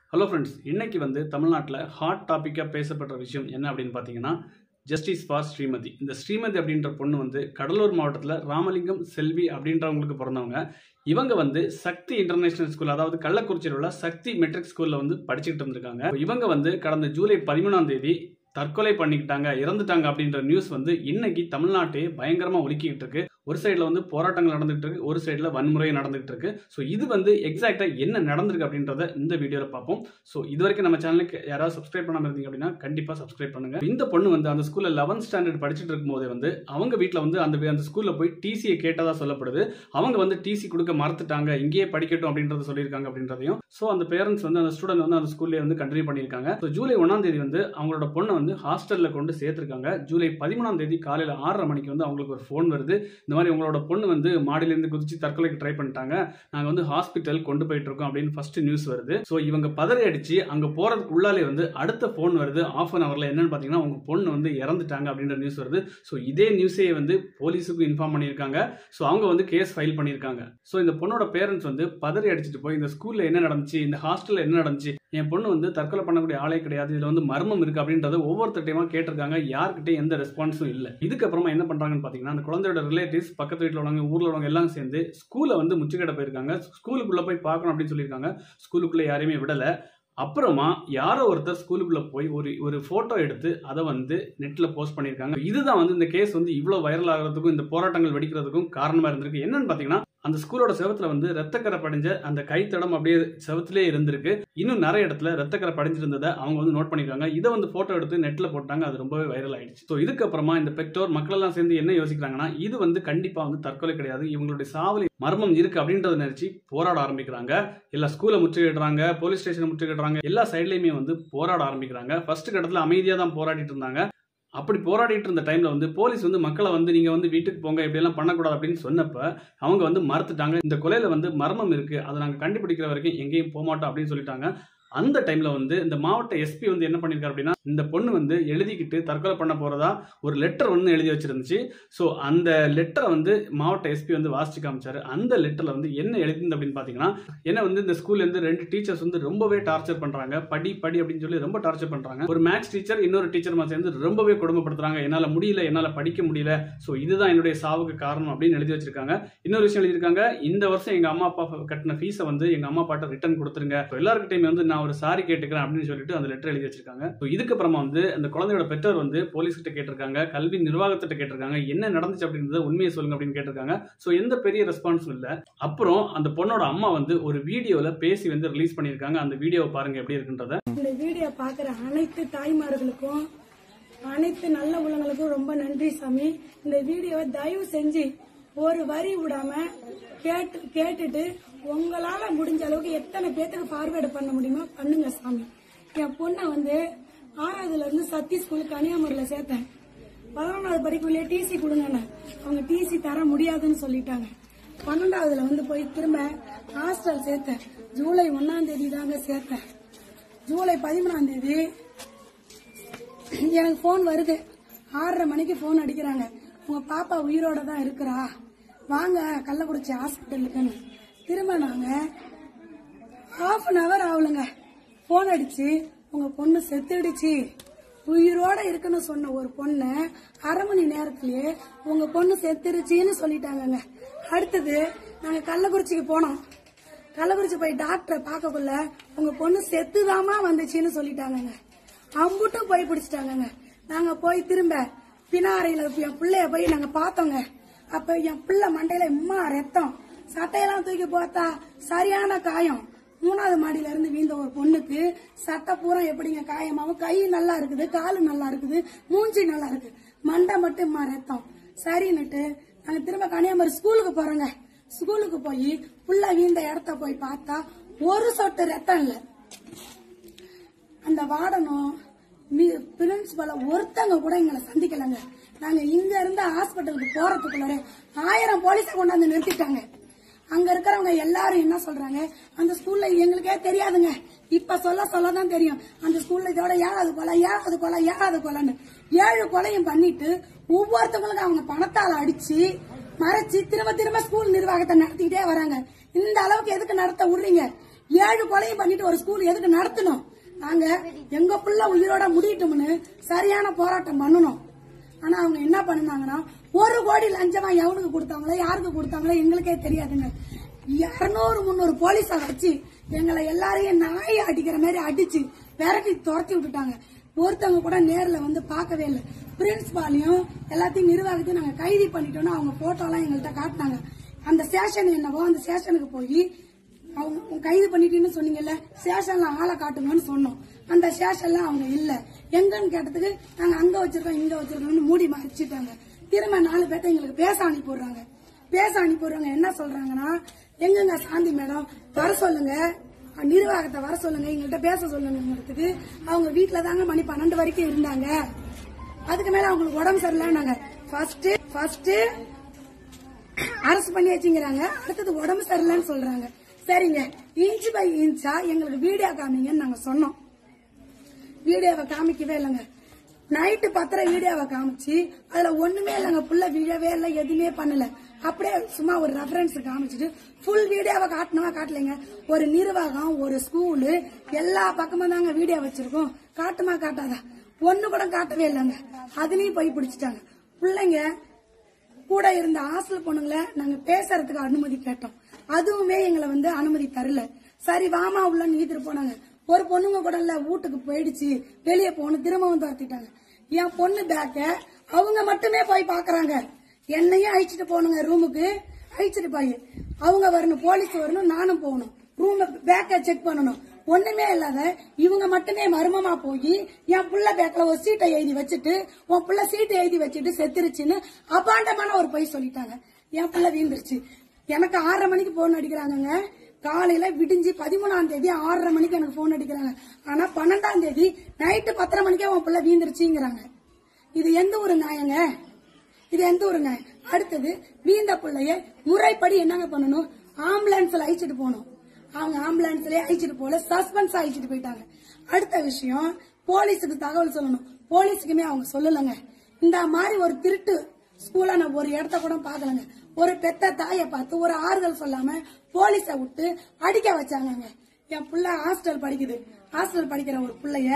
hello friends இன்னைக்கு வந்து தமிழ்நாட்டில் ஹாட் டாப்பிக்காக பேசப்படுற விஷயம் என்ன அப்படின்னு பார்த்தீங்கன்னா ஜஸ்டிஸ் ஃபார் ஸ்ரீமதி இந்த ஸ்ரீமதி அப்படின்ற பொண்ணு வந்து கடலூர் மாவட்டத்தில் ராமலிங்கம் செல்வி அப்படின்றவங்களுக்கு பிறந்தவங்க இவங்க வந்து சக்தி இன்டர்நேஷனல் ஸ்கூல் அதாவது கள்ளக்குறிச்சியில் உள்ள சக்தி மெட்ரிக் ஸ்கூலில் வந்து படிச்சுட்டு இருந்திருக்காங்க இவங்க வந்து கடந்த ஜூலை பதிமூணாம் தேதி தற்கொலை பண்ணிக்கிட்டாங்க இறந்துட்டாங்க அப்படின்ற நியூஸ் வந்து இன்னைக்கு தமிழ்நாட்டையே பயங்கரமா ஒலிக்கிட்டு இருக்கு ஒரு சைடில் வந்து போராட்டங்கள் நடந்துகிட்டு இருக்கு ஒரு சைடில் வன்முறை நடந்துகிட்டு இருக்கு ஸோ இது வந்து எக்ஸாக்டா என்ன நடந்திருக்கு அப்படின்றத இந்த வீடியோவில் பார்ப்போம் ஸோ இது வரைக்கும் நம்ம சேனலுக்கு யாராவது சப்ஸ்கிரைப் பண்ணாம இருந்தீங்க அப்படின்னா கண்டிப்பாக சப்ஸ்கிரைப் பண்ணுங்க இந்த பொண்ணு வந்து அந்த ஸ்கூலில் லெவன்த் ஸ்டாண்டர்ட் படிச்சுட்டு இருக்கும்போதே வந்து அவங்க வீட்டில் வந்து அந்த அந்த ஸ்கூலில் போய் டிசியை கேட்டதா சொல்லப்படுது அவங்க வந்து டிசி கொடுக்க மறுத்துட்டாங்க இங்கேயே படிக்கட்டும் அப்படின்றத சொல்லியிருக்காங்க அப்படின்றதையும் ஸோ அந்த பேரண்ட்ஸ் வந்து அந்த ஸ்டூடெண்ட் வந்து அந்த ஸ்கூல்லே வந்து கண்டினியூ பண்ணியிருக்காங்க ஸோ ஜூலை ஒன்றாம் தேதி வந்து அவங்களோட பொண்ணை வந்து ஹாஸ்டலில் கொண்டு சேர்த்துருக்காங்க ஜூலை பதிமூணாம் தேதி காலையில் ஆறரை மணிக்கு வந்து அவங்களுக்கு ஒரு ஃபோன் வருது இந்த மாதிரி உங்களோட பொண்ணு வந்து மாடியிலேருந்து குதிச்சு தற்கொலைக்கு ட்ரை பண்ணிட்டாங்க நாங்கள் வந்து ஹாஸ்பிட்டல் கொண்டு போயிட்டு இருக்கோம் அப்படின்னு ஃபர்ஸ்ட் நியூஸ் வருது ஸோ இவங்க பதறி அடிச்சு அங்கே போறதுக்கு உள்ளாலே வந்து அடுத்த ஃபோன் வருது ஆஃப் அன் ஹவர்ல என்னன்னு பார்த்தீங்கன்னா உங்க பொண்ணு வந்து இறந்துட்டாங்க அப்படின்ற நியூஸ் வருது ஸோ இதே நியூஸே வந்து போலீஸுக்கு இன்ஃபார்ம் பண்ணியிருக்காங்க ஸோ அவங்க வந்து கேஸ் ஃபைல் பண்ணியிருக்காங்க ஸோ இந்த பொண்ணோட பேரண்ட்ஸ் வந்து பதறி அடிச்சுட்டு போய் இந்த ஸ்கூல்ல என்ன நடந்துச்சு இந்த ஹாஸ்டல்ல என்ன நடந்துச்சு என் பொண்ணு வந்து தற்கொலை பண்ணக்கூடிய ஆளே கிடையாது இதுல வந்து மர்மம் இருக்கு அப்படின்றத ஒவ்வொருத்தட்டையுமா கேட்டிருக்காங்க யார்கிட்ட எந்த ரெஸ்பான்ஸும் இல்லை இதுக்கப்புறமா என்ன பண்றாங்கன்னு பாத்தீங்கன்னா அந்த குழந்தையோட ரிலேட்டிவ்ஸ் பக்கத்து வீட்டில் உள்ளவங்க ஊர்ல உள்ளவங்க எல்லாம் சேர்ந்து ஸ்கூல்ல வந்து முச்சுக்கடை போயிருக்காங்க ஸ்கூலுக்குள்ள போய் பார்க்கணும் அப்படின்னு சொல்லியிருக்காங்க ஸ்கூலுக்குள்ள யாரையுமே விடல அப்புறமா யாரோ ஒருத்தர் ஸ்கூலுக்குள்ள போய் ஒரு ஒரு போட்டோ எடுத்து அதை வந்து நெட்ல போஸ்ட் பண்ணியிருக்காங்க இதுதான் வந்து இந்த கேஸ் வந்து இவ்வளவு வைரல் ஆகிறதுக்கும் இந்த போராட்டங்கள் வெடிக்கிறதுக்கும் காரணமா இருந்திருக்கு என்னன்னு பாத்தீங்கன்னா அந்த ஸ்கூலோட செவத்துல வந்து ரத்தக்கரை படிஞ்ச அந்த கைத்தடம் அப்படியே செவத்திலே இருந்திருக்கு இன்னும் நிறைய இடத்துல ரத்தக்கரை படிஞ்சிருந்ததை அவங்க வந்து நோட் பண்ணிருக்காங்க இதை வந்து போட்டோ எடுத்து நெட்ல போட்டாங்க அது ரொம்பவே வைரல் ஆயிடுச்சு ஸோ இதுக்கப்புறமா இந்த பெற்றோர் மக்கள் எல்லாம் சேர்ந்து என்ன யோசிக்கிறாங்கன்னா இது வந்து கண்டிப்பா வந்து தற்கொலை கிடையாது இவங்களுடைய சாவலி மர்மம் இருக்கு அப்படின்றத நினைச்சு போராட ஆரம்பிக்கிறாங்க எல்லா ஸ்கூலை முற்றுகிடுறாங்க போலீஸ் ஸ்டேஷனை முற்றுகிடுறாங்க எல்லா சைட்லயுமே வந்து போராட ஆரம்பிக்கிறாங்க ஃபர்ஸ்ட் கட்டத்தில் அமைதியா தான் போராடிட்டு இருந்தாங்க அப்படி போராடிட்டு இருந்த டைம்ல வந்து போலீஸ் வந்து மக்களை வந்து நீங்க வந்து வீட்டுக்கு போங்க இப்படி எல்லாம் பண்ணக்கூடாது அப்படின்னு சொன்னப்ப அவங்க வந்து மறுத்துட்டாங்க இந்த கொலையில வந்து மர்மம் இருக்கு அதை நாங்க கண்டுபிடிக்கிற வரைக்கும் எங்கேயும் போக மாட்டோம் அப்படின்னு சொல்லிட்டாங்க அந்த டைம்ல வந்து இந்த மாவட்ட எஸ்பி வந்து என்ன பண்ணிருக்காரு அப்படின்னா இந்த பொண்ணு வந்து எழுதிக்கிட்டு தற்கொலை பண்ண போறதா ஒரு லெட்டர் வந்து எழுதி வச்சிருந்துச்சு ஸோ அந்த லெட்டரை வந்து மாவட்ட எஸ்பி வந்து வாசிச்சு காமிச்சாரு அந்த லெட்டர்ல வந்து என்ன எழுதிருந்து அப்படின்னு பாத்தீங்கன்னா என்ன வந்து இந்த ஸ்கூல்ல இருந்து ரெண்டு டீச்சர்ஸ் வந்து ரொம்பவே டார்ச்சர் பண்றாங்க படி படி அப்படின்னு சொல்லி ரொம்ப டார்ச்சர் பண்றாங்க ஒரு மேக்ஸ் டீச்சர் இன்னொரு டீச்சர் சேர்ந்து ரொம்பவே கொடுமைப்படுத்துறாங்க என்னால முடியல என்னால படிக்க முடியல ஸோ இதுதான் என்னுடைய சாவுக்கு காரணம் அப்படின்னு எழுதி வச்சிருக்காங்க இன்னொரு விஷயம் எழுதியிருக்காங்க இந்த வருஷம் எங்க அம்மா அப்பா கட்டின ஃபீஸை வந்து எங்க அம்மா அப்பாட்ட ரிட்டர்ன் கொடுத்துருங்க So எல்லாருக்கிட்டையுமே வந்து நான் ஒரு சாரி கேட்டுக்கிறேன் அப்படின்னு சொல்லிட்டு அந்த லெட்டர் எழுதி வச்சிருக்காங்க ஸோ இதுக்கப்புறமா வந்து அந்த குழந்தையோட பெற்றோர் வந்து போலீஸ் கிட்ட கேட்டிருக்காங்க கல்வி நிர்வாகத்திட்ட கேட்டிருக்காங்க என்ன நடந்துச்சு அப்படின்றத உண்மையை சொல்லுங்க அப்படின்னு கேட்டிருக்காங்க ஸோ எந்த பெரிய ரெஸ்பான்ஸும் இல்லை அப்புறம் அந்த பொண்ணோட அம்மா வந்து ஒரு வீடியோல பேசி வந்து ரிலீஸ் பண்ணியிருக்காங்க அந்த வீடியோவை பாருங்க எப்படி இருக்குன்றத இந்த வீடியோ பார்க்குற அனைத்து தாய்மார்களுக்கும் அனைத்து நல்ல உள்ளங்களுக்கும் ரொம்ப நன்றி சாமி இந்த வீடியோவை தயவு செஞ்சு ஒரு வரி விடாம கேட்டு கேட்டுட்டு உங்களால முடிஞ்ச அளவுக்கு எத்தனை பேத்துக்கு ஃபார்வேர்டு பண்ண முடியுமோ பண்ணுங்க சாமி என் பொண்ணை வந்து ஆறாவதுல இருந்து சத்தி ஸ்கூல் கன்னியாகுமரியில சேர்த்தேன் பதினொன்றாவது படிக்கக்குள்ளே டிசி கொடுங்கன்னு அவங்க டிசி தர முடியாதுன்னு சொல்லிட்டாங்க பன்னெண்டாவதுல வந்து போய் திரும்ப ஹாஸ்டல் சேர்த்தேன் ஜூலை ஒன்னாம் தேதி தாங்க சேர்த்தேன் ஜூலை பதிமூணாம் தேதி எனக்கு ஃபோன் வருது ஆறரை மணிக்கு ஃபோன் அடிக்கிறாங்க உங்க பாப்பா உயிரோட தான் இருக்கிறா வாங்க கள்ளக்குறிச்சி ஹாஸ்பிட்டலுக்குன்னு திரும்ப நாங்க ஹாஃப் அன் ஹவர் ஆகலுங்க ஃபோன் அடிச்சு உங்க பொண்ணு செத்துடுச்சு உயிரோட இருக்குன்னு சொன்ன ஒரு பொண்ணு அரை மணி நேரத்திலேயே உங்க பொண்ணு செத்துருச்சின்னு சொல்லிட்டாங்கங்க அடுத்தது நாங்க கள்ளக்குறிச்சிக்கு போனோம் கள்ளக்குறிச்சி போய் டாக்டரை பார்க்கக்குள்ள உங்க பொண்ணு செத்துதாமா வந்துச்சுன்னு சொல்லிட்டாங்கங்க அம்புட்டும் போய் பிடிச்சிட்டாங்கங்க நாங்க போய் திரும்ப பினாரையில என் பிள்ளைய போய் நாங்க பார்த்தோங்க அப்ப என் பிள்ளை மண்டையில இம்மா ரத்தம் சட்டையெல்லாம் தூக்கி பார்த்தா சரியான காயம் மூணாவது மாடியில இருந்து வீழ்ந்த ஒரு பொண்ணுக்கு சட்டை பூரா எப்படிங்க காயமாவும் கை நல்லா இருக்குது காலு நல்லா இருக்குது மூஞ்சி நல்லா இருக்கு மண்டை மட்டும் இம்மா ரத்தம் சரின்னுட்டு நாங்க திரும்ப கன்னியாகுமரி ஸ்கூலுக்கு போறோங்க ஸ்கூலுக்கு போய் புள்ள வீழ்ந்த இடத்த போய் பார்த்தா ஒரு சொட்டு ரத்தம் இல்லை அந்த வார்டனும் பிரின்சிபல ஒருத்தங்க கூட எங்களை சந்திக்கலங்க நாங்க இங்க இருந்து ஹாஸ்பிட்டலுக்கு போறதுக்குள்ளார ஆயிரம் போலீஸை கொண்டாந்து நிறுத்திட்டாங்க அங்க இருக்கிறவங்க எல்லாரும் என்ன சொல்றாங்க அந்த ஸ்கூல்ல எங்களுக்கே தெரியாதுங்க இப்ப சொல்ல சொல்லதான் தெரியும் அந்த ஸ்கூல்ல இதோட ஏழாவது கொலை ஏழாவது கொலை ஏழாவது கொலைன்னு ஏழு கொலையும் பண்ணிட்டு ஒவ்வொருத்தவங்களுக்கும் அவங்க பணத்தால அடிச்சு மறைச்சு திரும்ப திரும்ப ஸ்கூல் நிர்வாகத்தை நடத்திக்கிட்டே வராங்க இந்த அளவுக்கு எதுக்கு நடத்த விடுறீங்க ஏழு கொலையும் பண்ணிட்டு ஒரு ஸ்கூல் எதுக்கு நடத்தணும் நாங்க எங்க புள்ள உயிரோட முடியட்டும்னு சரியான போராட்டம் பண்ணணும் ஆனா அவங்க என்ன பண்ணுனாங்கன்னா ஒரு கோடி லஞ்சமா எவனுக்கு கொடுத்தாங்களோ யாருக்கு கொடுத்தாங்களோ எங்களுக்கே தெரியாதுங்க இருநூறு முந்நூறு போலீஸ வச்சு எங்களை எல்லாரையும் நாயை அடிக்கிற மாதிரி அடிச்சு விரட்டி துரத்தி விட்டுட்டாங்க ஒருத்தவங்க கூட நேர்ல வந்து பார்க்கவே இல்லை பிரின்சிபாலையும் எல்லாத்தையும் நிர்வாகத்தையும் நாங்க கைது பண்ணிட்டோம்னு அவங்க போட்டோ எல்லாம் எங்கள்கிட்ட காட்டினாங்க அந்த ஸ்டேஷன் என்னவோ அந்த ஸ்டேஷனுக்கு போய் அவங்க உங்க கைது பண்ணிட்டீங்கன்னு சொன்னீங்கல்ல ஸ்டேஷன்ல ஆளை காட்டுங்கன்னு சொன்னோம் அந்த ஸ்டேஷன்ல அவங்க இல்ல எங்கன்னு கேட்டதுக்கு நாங்க அங்க வச்சிருக்கோம் இங்க வச்சிருக்கோம்னு மூடி மறைச்சிட்டாங்க திரும்ப நாலு பேர்த்த எங்களுக்கு பேச அனுப்பி விடுறாங்க பேச அனுப்பி விடுறாங்க என்ன சொல்றாங்கன்னா எங்கங்க சாந்தி மேடம் வர சொல்லுங்க நிர்வாகத்தை வர சொல்லுங்க எங்கள்கிட்ட பேச சொல்லுங்கிறதுக்கு அவங்க வீட்டுல தாங்க மணி பன்னெண்டு வரைக்கும் இருந்தாங்க அதுக்கு மேல அவங்களுக்கு உடம்பு சரியில்லைன்னாங்க ஃபர்ஸ்ட் ஃபர்ஸ்ட் அரசு பண்ணி வச்சுங்கிறாங்க அடுத்தது உடம்பு சரியில்லைன்னு சொல்றாங்க சரிங்க இன்ச் பை இன்ச்சா எங்களுக்கு வீடியோ காமிங்கன்னு நாங்க சொன்னோம் வீடியோவை காமிக்கவே இல்லைங்க நைட்டு பத்திர வீடியோவை காமிச்சு அதுல ஒண்ணுமே இல்லைங்க புள்ள வீடியோவே இல்லை எதுவுமே பண்ணல அப்படியே சும்மா ஒரு ரெஃபரன்ஸ் காமிச்சிட்டு ஃபுல் வீடியோவை காட்டணுமா காட்டலைங்க ஒரு நிர்வாகம் ஒரு ஸ்கூலு எல்லா பக்கமும் தாங்க வீடியோ வச்சிருக்கோம் காட்டுமா காட்டாதா ஒண்ணு கூட காட்டவே இல்லைங்க அதுலயும் போய் பிடிச்சிட்டாங்க பிள்ளைங்க கூட இருந்த ஹாஸ்டல் பொண்ணுங்களை நாங்க பேசுறதுக்கு அனுமதி கேட்டோம் அதுவுமே எங்களை வந்து அனுமதி தரல சரி வாமா உள்ள நீதிட்டு போனாங்க ஒரு பொண்ணுங்க கூட இல்ல வீட்டுக்கு போயிடுச்சு வெளியே போகணும் திரும்பவும் துரத்திட்டாங்க என் பொண்ணு பேக்க அவங்க மட்டுமே போய் பாக்குறாங்க என்னையும் அழிச்சிட்டு போகணுங்க ரூமுக்கு அழிச்சிட்டு போய் அவங்க வரணும் போலீஸ் வரணும் நானும் போகணும் ரூம் பேக்க செக் பண்ணணும் ஒண்ணுமே இல்லாத இவங்க மட்டுமே மர்மமா போய் என் புள்ள பேக்ல ஒரு சீட்டை எழுதி வச்சுட்டு உன் புள்ள சீட்டை எழுதி வச்சுட்டு செத்துருச்சுன்னு அபாண்டமான ஒரு பொய் சொல்லிட்டாங்க என் புள்ள வீந்துருச்சு எனக்கு ஆறரை மணிக்கு போன் அடிக்கிறாங்கங்க காலையில விடிஞ்சு பதிமூணாம் தேதி ஆறரை மணிக்கு எனக்கு போன் அடிக்கிறாங்க ஆனா பன்னெண்டாம் தேதி நைட்டு பத்தரை மணிக்கே உன் புள்ள வீந்துருச்சுங்கிறாங்க இது எந்த ஒரு நியாயங்க இது எந்த ஒரு நியாயம் அடுத்தது வீந்த பிள்ளைய முறைப்படி என்னங்க பண்ணணும் ஆம்புலன்ஸ்ல அழிச்சிட்டு போகணும் அவங்க ஆம்புலன்ஸ்லயே அழிச்சிட்டு போல சஸ்பென்ஸ் அழிச்சிட்டு போயிட்டாங்க அடுத்த விஷயம் போலீஸுக்கு தகவல் சொல்லணும் போலீஸுக்குமே அவங்க சொல்லலங்க இந்த மாதிரி ஒரு திருட்டு ஸ்கூல்ல நான் ஒரு இடத்த கூட பாக்கலங்க ஒரு பெத்த தாயை பார்த்து ஒரு ஆறுதல் சொல்லாம போலீஸ விட்டு அடிக்க வச்சாங்கங்க என் புள்ள ஹாஸ்டல் படிக்குது ஹாஸ்டல் படிக்கிற ஒரு பிள்ளைய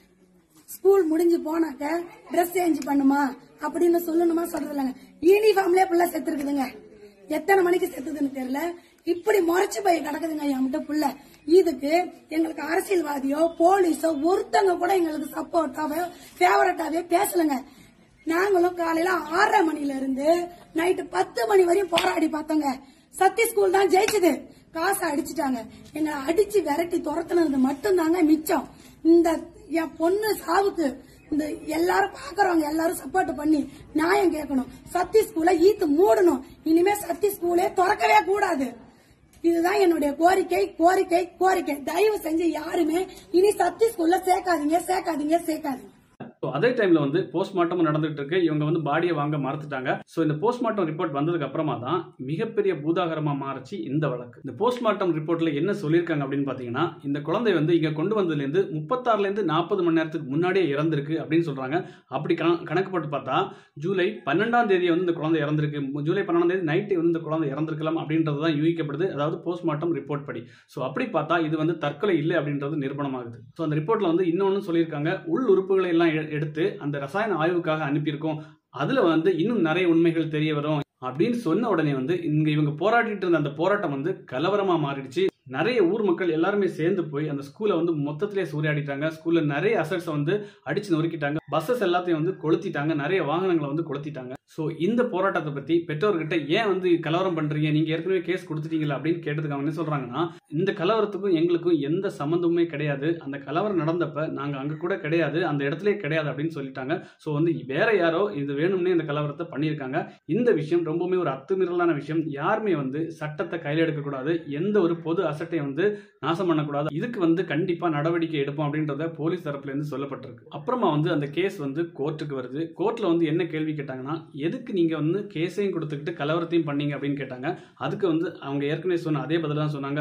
ஸ்கூல் முடிஞ்சு போனாக்க ட்ரெஸ் சேஞ்ச் பண்ணுமா அப்படின்னு சொல்லணுமா சொல்றது இல்லைங்க யூனிஃபார்ம்லயே புள்ள செத்துருக்குதுங்க எத்தனை மணிக்கு செத்துதுன்னு தெரியல இப்படி முறைச்சு போய் கிடக்குதுங்க என்கிட்ட புள்ள இதுக்கு எங்களுக்கு அரசியல்வாதியோ போலீஸோ ஒருத்தங்க கூட எங்களுக்கு சப்போர்ட்டாவே ஃபேவரட்டாவே பேசலங்க நாங்களும் காலையில ஆறரை மணில இருந்து நைட்டு பத்து மணி வரையும் போராடி பார்த்தோங்க சத்தி ஸ்கூல் தான் ஜெயிச்சது காசை அடிச்சிட்டாங்க எங்களை அடிச்சு விரட்டி துரத்துனது மட்டும்தாங்க மிச்சம் இந்த என் பொண்ணு சாவுக்கு இந்த எல்லாரும் பாக்குறவங்க எல்லாரும் சப்போர்ட் பண்ணி நியாயம் கேட்கணும் சத்தி ஸ்கூலை ஈத்து மூடணும் இனிமே சத்தி ஸ்கூலே திறக்கவே கூடாது இதுதான் என்னுடைய கோரிக்கை கோரிக்கை கோரிக்கை தயவு செஞ்சு யாருமே இனி சத்தி ஸ்கூல்ல சேர்க்காதீங்க சேர்க்காதீங்க சேர்க்காதீங்க ஸோ அதே டைம்ல வந்து போஸ்ட்மார்ட்டம் நடந்துட்டு இருக்கு இவங்க வந்து பாடியை வாங்க மறுத்துட்டாங்க ஸோ இந்த போஸ்ட்மார்ட்டம் ரிப்போர்ட் வந்ததுக்கு அப்புறமா தான் மிகப்பெரிய பூதாகரமா மாறிச்சு இந்த வழக்கு இந்த போஸ்ட்மார்ட்டம் ரிப்போர்ட்ல என்ன சொல்லியிருக்காங்க அப்படின்னு பாத்தீங்கன்னா இந்த குழந்தை வந்து இங்க கொண்டு வந்ததுலேருந்து முப்பத்தாறுல இருந்து நாற்பது மணி நேரத்துக்கு முன்னாடியே இறந்திருக்கு அப்படின்னு சொல்றாங்க அப்படி கண- கணக்கு போட்டு பார்த்தா ஜூலை பன்னெண்டாம் தேதி வந்து இந்த குழந்தை இறந்திருக்கு மு- ஜூலை பன்னெண்டாம் தேதி நைட்டு வந்து இந்த குழந்தை இறந்திருக்கலாம் அப்படின்றது தான் யூகிக்கப்படுது அதாவது போஸ்ட்மார்ட்டம் ரிப்போர்ட் படி ஸோ அப்படி பார்த்தா இது வந்து தற்கொலை இல்லை அப்படின்றது நிரூபணமாகுது ஸோ அந்த ரிப்போர்ட்ல வந்து இன்னொன்னு சொல்லியிருக்காங்க உள் உறுப்புகளை எல்லாம் எ- எடுத்து அந்த ரசாயன ஆய்வுக்காக அனுப்பியிருக்கோம் அதுல வந்து இன்னும் நிறைய உண்மைகள் தெரிய வரும் அப்படின்னு சொன்ன உடனே வந்து இங்க இவங்க போராடிட்டு இருந்த அந்த போராட்டம் வந்து கலவரமா மாறிடுச்சு நிறைய ஊர் மக்கள் எல்லாருமே சேர்ந்து போய் அந்த ஸ்கூலை வந்து மொத்தத்திலே சூறையாடிட்டாங்க ஸ்கூல்ல நிறைய அசட்ஸை வந்து அடிச்சு நொறுக்கிட்டாங்க பஸ்ஸஸ் எல்லாத்தையும் வந்து கொளுத்திட்டாங்க நிறைய வாகனங்களை வந்து கொளுத்திட்டாங்க ஸோ இந்த போராட்டத்தை பத்தி பெற்றோர்கிட்ட ஏன் வந்து கலவரம் பண்றீங்க நீங்க ஏற்கனவே கேஸ் கொடுத்துட்டீங்களா அப்படின்னு கேட்டதுக்கு அவங்க என்ன சொல்றாங்கன்னா இந்த கலவரத்துக்கும் எங்களுக்கும் எந்த சம்மந்தமுமே கிடையாது அந்த கலவரம் நடந்தப்ப நாங்க அங்க கூட கிடையாது அந்த இடத்துலயே கிடையாது அப்படின்னு சொல்லிட்டாங்க ஸோ வந்து வேற யாரோ இது வேணும்னே இந்த கலவரத்தை பண்ணியிருக்காங்க இந்த விஷயம் ரொம்பவுமே ஒரு அத்துமீறலான விஷயம் யாருமே வந்து சட்டத்தை கையில் எடுக்கக்கூடாது எந்த ஒரு பொது அசட்டையும் வந்து நாசம் பண்ணக்கூடாது இதுக்கு வந்து கண்டிப்பா நடவடிக்கை எடுப்போம் அப்படின்றத போலீஸ் தரப்புல இருந்து சொல்லப்பட்டிருக்கு அப்புறமா வந்து அந்த கேஸ் வந்து கோர்ட்டுக்கு வருது கோர்ட்ல வந்து என்ன கேள்வி கேட்டாங்கன்னா எதுக்கு நீங்க வந்து கேஸையும் கொடுத்துக்கிட்டு கலவரத்தையும் பண்ணீங்க அப்படின்னு கேட்டாங்க அதுக்கு வந்து அவங்க ஏற்கனவே சொன்ன அதே பதில் தான் சொன்னாங்க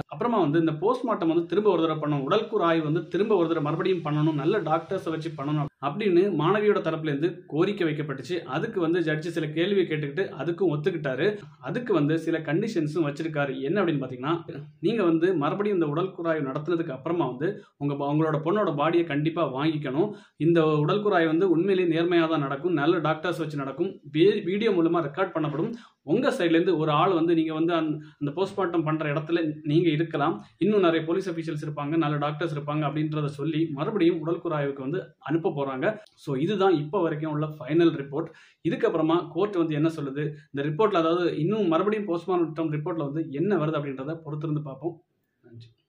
அப்புறமா வந்து இந்த போஸ்ட்மார்ட்டம் வந்து திரும்ப ஒரு தடவை பண்ணணும் உடல்கூறு ஆய்வு வந்து திரும்ப ஒரு தடவை மறுபடியும் பண்ணணும் நல்ல டாக்டர்ஸை வச்சு பண்ணணும் அப்படின்னு மாணவியோட தரப்புல இருந்து கோரிக்கை வைக்கப்பட்டுச்சு அதுக்கு வந்து ஜட்ஜி சில கேள்வியை கேட்டுக்கிட்டு அதுக்கும் ஒத்துக்கிட்டாரு அதுக்கு வந்து சில கண்டிஷன்ஸும் வச்சிருக்காரு என்ன அப்படின்னு பார்த்தீங்கன்னா நீங்க வந்து மறுபடியும் இந்த உடல்கூறாய்வு நடத்துனதுக்கு அப்புறமா வந்து உங்க உங்களோட பொண்ணோட பாடியை கண்டிப்பா வாங்கிக்கணும் இந்த உடல்கூறாய்வு வந்து உண்மையிலேயே நேர்மையாக தான் நடக்கும் நல்ல டாக்டர்ஸ் வச்சு நடக்கும் வே- வீடியோ மூலமா ரெக்கார்ட் பண்ணப்படும் உங்க சைட்ல இருந்து ஒரு ஆள் வந்து நீங்க வந்து அந்த அந்த போஸ்ட்மார்ட்டம் பண்ற இடத்துல நீங்க இருக்கலாம் இன்னும் நிறைய போலீஸ் அஃபீஷியல்ஸ் இருப்பாங்க நல்ல டாக்டர்ஸ் இருப்பாங்க அப்படின்றத சொல்லி மறுபடியும் உடல்கூறாய்வுக்கு வந்து அனுப்ப போறாங்க ஸோ இதுதான் இப்போ வரைக்கும் உள்ள ஃபைனல் ரிப்போர்ட் இதுக்கப்புறமா கோர்ட் வந்து என்ன சொல்லுது இந்த ரிப்போர்ட்ல அதாவது இன்னும் மறுபடியும் போஸ்ட்மார்ட்டம் ரிப்போர்ட்ல வந்து என்ன வருது அப்படின்றத பொறுத்திருந்து பார்ப்போம்